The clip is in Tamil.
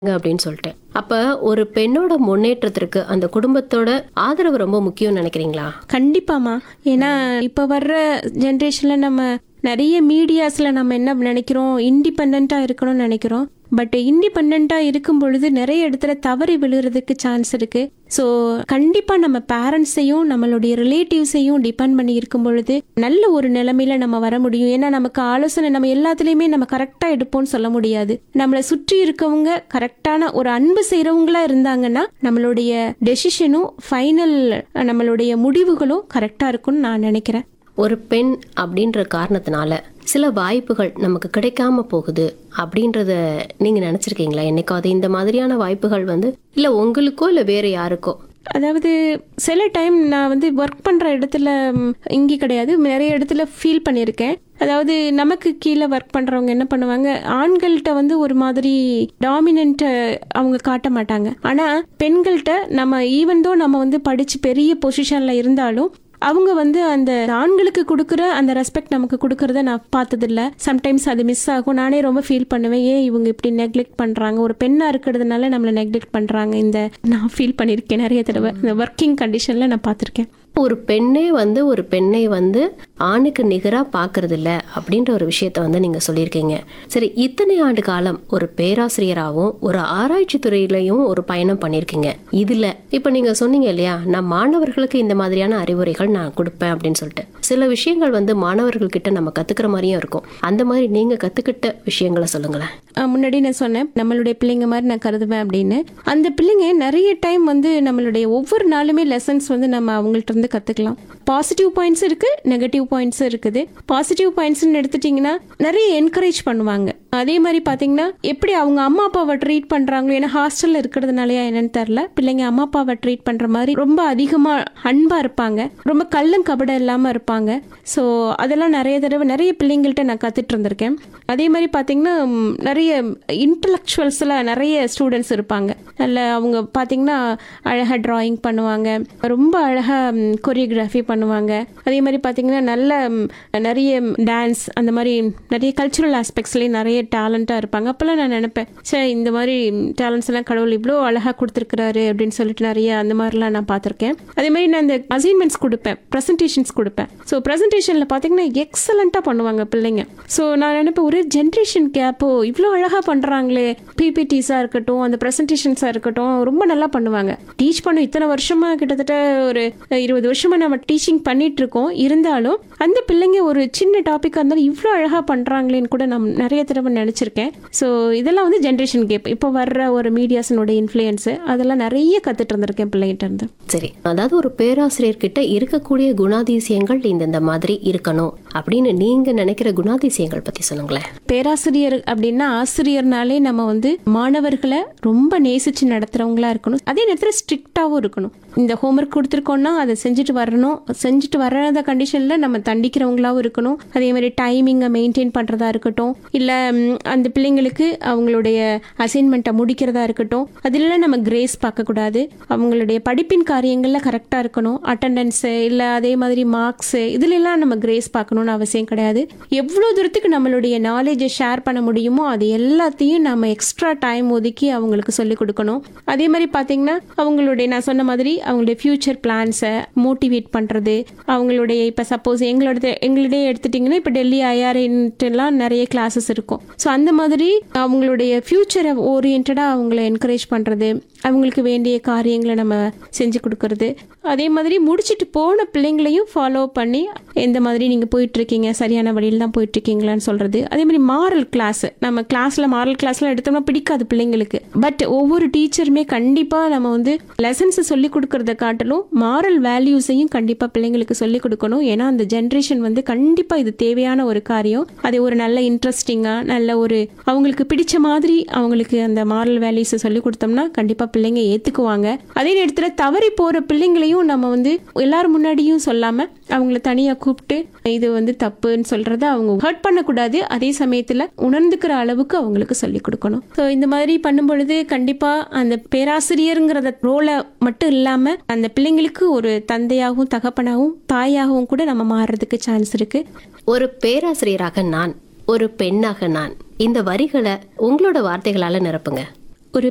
அப்படின்னு சொல்லிட்டு அப்ப ஒரு பெண்ணோட முன்னேற்றத்திற்கு அந்த குடும்பத்தோட ஆதரவு ரொம்ப முக்கியம்னு நினைக்கிறீங்களா கண்டிப்பாமா ஏன்னா இப்போ வர்ற ஜென்ரேஷனில் நம்ம நிறைய மீடியாஸில் நம்ம என்ன நினைக்கிறோம் இண்டிபெண்ட்டாக இருக்கணும்னு நினைக்கிறோம் பட் இண்டிபெண்ட்டாக இருக்கும் பொழுது நிறைய இடத்துல தவறி விழுறதுக்கு சான்ஸ் இருக்கு ஸோ கண்டிப்பாக நம்ம பேரண்ட்ஸையும் நம்மளுடைய ரிலேட்டிவ்ஸையும் டிபெண்ட் பண்ணி இருக்கும் பொழுது நல்ல ஒரு நிலைமையில நம்ம வர முடியும் ஏன்னா நமக்கு ஆலோசனை நம்ம எல்லாத்துலேயுமே நம்ம கரெக்டாக எடுப்போம்னு சொல்ல முடியாது நம்மளை சுற்றி இருக்கவங்க கரெக்டான ஒரு அன்பு செய்கிறவங்களா இருந்தாங்கன்னா நம்மளுடைய டெசிஷனும் ஃபைனல் நம்மளுடைய முடிவுகளும் கரெக்டாக இருக்கும்னு நான் நினைக்கிறேன் ஒரு பெண் அப்படின்ற காரணத்தினால சில வாய்ப்புகள் நமக்கு கிடைக்காம போகுது அப்படின்றத நீங்க நினைச்சிருக்கீங்களா என்னைக்காவது இந்த மாதிரியான வாய்ப்புகள் வந்து இல்ல உங்களுக்கோ இல்ல வேற யாருக்கோ அதாவது சில டைம் நான் வந்து ஒர்க் பண்ணுற இடத்துல ம், இங்கே கிடையாது நிறைய இடத்துல ஃபீல் பண்ணியிருக்கேன் அதாவது நமக்கு கீழே ஒர்க் பண்ணுறவங்க என்ன பண்ணுவாங்க ஆண்கள்கிட்ட வந்து ஒரு மாதிரி டாமினன்ட் அவங்க காட்ட மாட்டாங்க ஆனால் பெண்கள்கிட்ட நம்ம ஈவன் தோ நம்ம வந்து படித்து பெரிய பொசிஷனில் இருந்தாலும் அவங்க வந்து அந்த ஆண்களுக்கு கொடுக்குற அந்த ரெஸ்பெக்ட் நமக்கு கொடுக்கறத நான் பார்த்ததில்ல சம்டைம்ஸ் அது மிஸ் ஆகும் நானே ரொம்ப ஃபீல் பண்ணுவேன் ஏன் இவங்க இப்படி நெக்லெக்ட் பண்ணுறாங்க ஒரு பெண்ணாக இருக்கிறதுனால நம்மளை நெக்லெக்ட் பண்ணுறாங்க இந்த நான் ஃபீல் பண்ணியிருக்கேன் நிறைய தடவை இந்த ஒர்க்கிங் கண்டிஷனில் நான் பார்த்துருக்கேன் ஒரு பெண்ணே வந்து ஒரு பெண்ணை வந்து ஆணுக்கு நிகரா பார்க்கறது இல்ல அப்படின்ற ஒரு விஷயத்த வந்து நீங்க சொல்லியிருக்கீங்க சரி இத்தனை ஆண்டு காலம் ஒரு பேராசிரியராகவும் ஒரு ஆராய்ச்சி துறையிலையும் ஒரு பயணம் பண்ணியிருக்கீங்க இதுல இப்ப நீங்க சொன்னீங்க இல்லையா நான் மாணவர்களுக்கு இந்த மாதிரியான அறிவுரைகள் நான் கொடுப்பேன் அப்படின்னு சொல்லிட்டு சில விஷயங்கள் வந்து மாணவர்கள் கிட்ட நம்ம கத்துக்கிற மாதிரியும் இருக்கும் அந்த மாதிரி நீங்க கத்துக்கிட்ட விஷயங்களை சொல்லுங்களேன் அஹ் முன்னாடி நான் சொன்னேன் நம்மளுடைய பிள்ளைங்க மாதிரி நான் கருதுவேன் அப்படின்னு அந்த பிள்ளைங்க நிறைய டைம் வந்து நம்மளுடைய ஒவ்வொரு நாளுமே லெசன்ஸ் வந்து நம்ம அவங்கள்ட்ட இருந்து கற்றுக்கலாம் பாசிட்டிவ் பாயிண்ட்ஸ் இருக்குது நெகட்டிவ் பாயிண்ட்ஸும் இருக்குது பாசிட்டிவ் பாயிண்ட்ஸ்னு எடுத்துட்டிங்கன்னா நிறைய என்கரேஜ் பண்ணுவாங்க அதே மாதிரி பார்த்தீங்கன்னா எப்படி அவங்க அம்மா அப்பாவை ட்ரீட் பண்ணுறாங்களோ ஏன்னா ஹாஸ்டலில் இருக்கிறதுனாலயா என்னன்னு தெரில பிள்ளைங்க அம்மா அப்பாவை ட்ரீட் பண்ணுற மாதிரி ரொம்ப அதிகமாக அன்பாக இருப்பாங்க ரொம்ப கள்ளம் கபடம் இல்லாமல் இருப்பாங்க ஸோ அதெல்லாம் நிறைய தடவை நிறைய பிள்ளைங்கள்ட்ட நான் கற்றுட்டு இருந்திருக்கேன் அதே மாதிரி பார்த்தீங்கன்னா ம், நிறைய இன்டலெக்சுவல்ஸில் நிறைய ஸ்டூடெண்ட்ஸ் இருப்பாங்க நல்ல அவங்க பார்த்தீங்கன்னா அழகாக டிராயிங் பண்ணுவாங்க ரொம்ப அழகாக கொரியோகிராஃபி பண்ணுவாங்க அதே மாதிரி பார்த்தீங்கன்னா நல்ல ம், நிறைய டான்ஸ் அந்த மாதிரி நிறைய கல்ச்சுரல் ஆஸ்பெக்ட்ஸ்லேயும் நிறைய டேலண்ட்டாக இருப்பாங்க அப்போல்லாம் நான் நினைப்பேன் சே இந்த மாதிரி டேலண்ட்ஸ் எல்லாம் கடவுள் இவ்வளோ அழகாக கொடுத்துருக்குறாரு அப்படின்னு சொல்லிட்டு நிறைய அந்த மாதிரிலாம் நான் பார்த்துருக்கேன் அதே மாதிரி நான் இந்த அசைன்மெண்ட்ஸ் கொடுப்பேன் ப்ரெசன்டேஷன்ஸ் கொடுப்பேன் ஸோ ப்ரெசன்டேஷனில் பார்த்தீங்கன்னா எக்ஸலண்ட்டாக பண்ணுவாங்க பிள்ளைங்க ஸோ நான் நினைப்பேன் ஒரு ஜென்ரேஷன் கேப்போ இவ்வளோ அழகாக பண்ணுறாங்களே பிபிடிஸாக இருக்கட்டும் அந்த ப்ரெசன்டேஷன்ஸாக இருக்கட்டும் ரொம்ப நல்லா பண்ணுவாங்க டீச் பண்ண இத்தனை வருஷமாக கிட்டத்தட்ட ஒரு இருபது வருஷமாக நம்ம டீச்சிங் பண்ணிட்டு இருக்கோம் இருந்தாலும் அந்த பிள்ளைங்க ஒரு சின்ன டாப்பிக்காக இருந்தாலும் இவ்வளோ அழகாக பண்ணுறாங்களேன்னு கூட நான் நிறைய தடவை நினச்சிருக்கேன் ஸோ இதெல்லாம் வந்து ஜென்ரேஷன் கேப் இப்போ வர்ற ஒரு மீடியாஸினோட இன்ஃப்ளூயன்ஸு அதெல்லாம் நிறைய கற்றுட்டு இருந்திருக்கேன் பிள்ளைகிட்ட இருந்து சரி அதாவது ஒரு பேராசிரியர் கிட்ட இருக்கக்கூடிய குணாதிசயங்கள் இந்த மாதிரி இருக்கணும் அப்படின்னு நீங்க நினைக்கிற குணாதிசயங்கள் பத்தி சொல்லுங்களேன் பேராசிரியர் அப்படின்னா ஆசிரியர்னாலே நம்ம வந்து மாணவர்களை ரொம்ப நேசிச்சு நடத்துறவங்களா இருக்கணும் அதே நேரத்தில் ஸ்ட்ரிக்டாகவும் இருக்கணும் இந்த ஹோம்ஒர்க் கொடுத்துருக்கோம்னா அதை செஞ்சுட்டு வரணும் செஞ்சுட்டு வராத கண்டிஷனில் நம்ம தண்டிக்கிறவங்களாவும் இருக்கணும் அதே மாதிரி டைமிங்கை மெயின்டைன் பண்ணுறதா இருக்கட்டும் இல்லை அந்த பிள்ளைங்களுக்கு அவங்களுடைய அசைன்மெண்ட்டை முடிக்கிறதா இருக்கட்டும் அதிலெல்லாம் நம்ம கிரேஸ் பார்க்கக்கூடாது அவங்களுடைய படிப்பின் காரியங்களில் கரெக்டாக இருக்கணும் அட்டண்டன்ஸு இல்லை அதே மாதிரி மார்க்ஸு இதுலெல்லாம் நம்ம கிரேஸ் பார்க்கணும்னு அவசியம் கிடையாது எவ்வளோ தூரத்துக்கு நம்மளுடைய நாலேஜை ஷேர் பண்ண முடியுமோ அது எல்லாத்தையும் நம்ம எக்ஸ்ட்ரா டைம் ஒதுக்கி அவங்களுக்கு சொல்லிக் கொடுக்கணும் அதே மாதிரி பார்த்தீங்கன்னா அவங்களுடைய நான் சொன்ன மாதிரி அவங்களுடைய ஃப்யூச்சர் பிளான்ஸை மோட்டிவேட் பண்ணுறது அவங்களுடைய இப்போ சப்போஸ் எங்களோட எங்களுடைய எடுத்துட்டிங்கன்னா இப்போ டெல்லி ஐஆர்என்ட்டுலாம் நிறைய கிளாஸஸ் இருக்கும் ஸோ அந்த மாதிரி அவங்களுடைய ஃப்யூச்சரை ஓரியன்டாக அவங்கள என்கரேஜ் பண்ணுறது அவங்களுக்கு வேண்டிய காரியங்களை நம்ம செஞ்சு கொடுக்கறது அதே மாதிரி முடிச்சுட்டு போன பிள்ளைங்களையும் ஃபாலோ பண்ணி எந்த மாதிரி நீங்கள் போயிட்டுருக்கீங்க சரியான வழியில் தான் போயிட்டுருக்கீங்களான்னு சொல்கிறது அதே மாதிரி மாரல் கிளாஸ் நம்ம கிளாஸில் மாரல் கிளாஸ்லாம் எடுத்தோம்னா பிடிக்காது பிள்ளைங்களுக்கு பட் ஒவ்வொரு டீச்சருமே கண்டிப்பாக நம்ம வந்து லெசன்ஸை சொல்லி கொடுக்கறத காட்டிலும் மாரல் வேல்யூஸையும் கண்டிப்பாக பிள்ளைங்களுக்கு சொல்லி கொடுக்கணும் ஏன்னா அந்த ஜென்ரேஷன் வந்து கண்டிப்பாக இது தேவையான ஒரு காரியம் அதை ஒரு நல்ல இன்ட்ரெஸ்டிங்காக நல்ல ஒரு அவங்களுக்கு பிடிச்ச மாதிரி அவங்களுக்கு அந்த மாரல் வேல்யூஸை சொல்லி கொடுத்தோம்னா கண்டிப்பாக பிள்ளைங்க ஏற்றுக்குவாங்க அதே நேரத்தில் தவறி போகிற பிள்ளைங்களையும் நம்ம வந்து எல்லாரும் முன்னாடியும் சொல்லாமல் அவங்கள தனியாக கூப்பிட்டு இது வந்து தப்புன்னு சொல்கிறத அவங்க ஹர்ட் பண்ணக்கூடாது அதே சமயத்தில் உணர்ந்துக்கிற அளவுக்கு அவங்களுக்கு சொல்லி கொடுக்கணும் ஸோ இந்த மாதிரி பண்ணும் பொழுது கண்டிப்பாக அந்த பேராசிரியருங்கிறத ரோலை மட்டும் இல்லாமல் அந்த பிள்ளைங்களுக்கு ஒரு தந்தையாகவும் தகப்பனாகவும் தாயாகவும் கூட நம்ம மாறுறதுக்கு சான்ஸ் இருக்குது ஒரு பேராசிரியராக நான் ஒரு பெண்ணாக நான் இந்த வரிகளை உங்களோட வார்த்தைகளால நிரப்புங்க